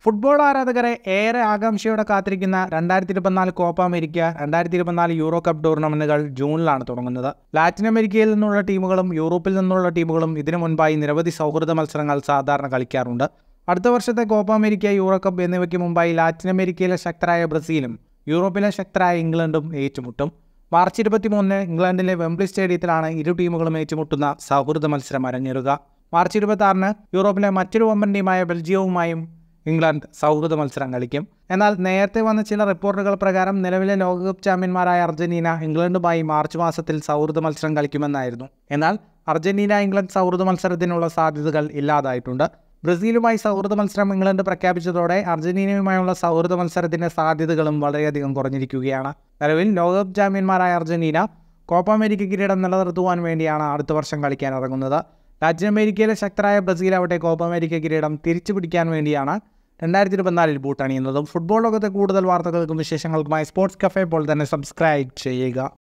football ആരാധകരെ ഏറെ ആകാംക്ഷയോടെ കാത്തിരിക്കുന്ന രണ്ടായിരത്തി ഇരുപത്തിനാല് കോപ്പ അമേരിക്ക രണ്ടായിരത്തി ഇരുപത്തിനാല് യൂറോ കപ്പ് ടൂർണമെന്റുകൾ ജൂണിലാണ് തുടങ്ങുന്നത് ലാറ്റിൻ അമേരിക്കയിൽ നിന്നുള്ള ടീമുകളും യൂറോപ്പിൽ നിന്നുള്ള ടീമുകളും ഇതിനു മുൻപായി നിരവധി സൗഹൃദ മത്സരങ്ങൾ സാധാരണ കളിക്കാറുണ്ട് അടുത്ത വർഷത്തെ കോപ്പ അമേരിക്ക യൂറോ കപ്പ് എന്നിവയ്ക്ക് മുമ്പായി ലാറ്റിൻ അമേരിക്കയിലെ ശക്തരായ ബ്രസീലും യൂറോപ്പിലെ ശക്തരായ ഇംഗ്ലണ്ടും ഏറ്റുമുട്ടും മാർച്ച് ഇരുപത്തിമൂന്നിന് ഇംഗ്ലണ്ടിലെ വെംബ്ലി സ്റ്റേഡിയത്തിലാണ് ഇരു ടീമുകളും ഏറ്റുമുട്ടുന്ന സൗഹൃദ മത്സരം അരങ്ങേറുക മാർച്ച് ഇരുപത്തി ആറിന് യൂറോപ്പിലെ മറ്റൊരു വമ്പൻ ടീമായ ബെൽജിയവുമായും ഇംഗ്ലണ്ട് സൗഹൃദ മത്സരം കളിക്കും എന്നാൽ നേരത്തെ വന്ന ചില റിപ്പോർട്ടുകൾ പ്രകാരം നിലവിലെ ലോകകപ്പ് ചാമ്പ്യന്മാരായ അർജന്റീന ഇംഗ്ലണ്ടുമായി മാർച്ച് മാസത്തിൽ സൗഹൃദ മത്സരം കളിക്കുമെന്നായിരുന്നു എന്നാൽ അർജന്റീന ഇംഗ്ലണ്ട് സൗഹൃദ മത്സരത്തിനുള്ള സാധ്യതകൾ ഇല്ലാതായിട്ടുണ്ട് ബ്രസീലുമായി സൗഹൃദ മത്സരം ഇംഗ്ലണ്ട് പ്രഖ്യാപിച്ചതോടെ അർജന്റീനയുമായുള്ള സൗഹൃദ മത്സരത്തിന്റെ സാധ്യതകളും വളരെയധികം കുറഞ്ഞിരിക്കുകയാണ് നിലവിൽ ലോകകപ്പ് ചാമ്പ്യന്മാരായ അർജന്റീന കോപ്പ അമേരിക്ക കിരീടം നിലനിർത്തുവാൻ വേണ്ടിയാണ് അടുത്ത വർഷം കളിക്കാൻ ഇറങ്ങുന്നത് ലാറ്റിൻ അമേരിക്കയിലെ ശക്തരായ ബ്രസീൽ ആവട്ടെ കോപ്പ അമേരിക്ക കിരീടം തിരിച്ചു പിടിക്കാൻ വേണ്ടിയാണ് രണ്ടായിരത്തി ഇരുപത്തിനാലിൽ ബൂട്ടണിയുന്നതും ഫുട്ബോൾ ലോകത്തെ കൂടുതൽ വാർത്തകൾക്കും വിശേഷങ്ങൾക്കുമായി സ്പോർട്സ് കഫേ പോൾ തന്നെ സബ്സ്ക്രൈബ് ചെയ്യുക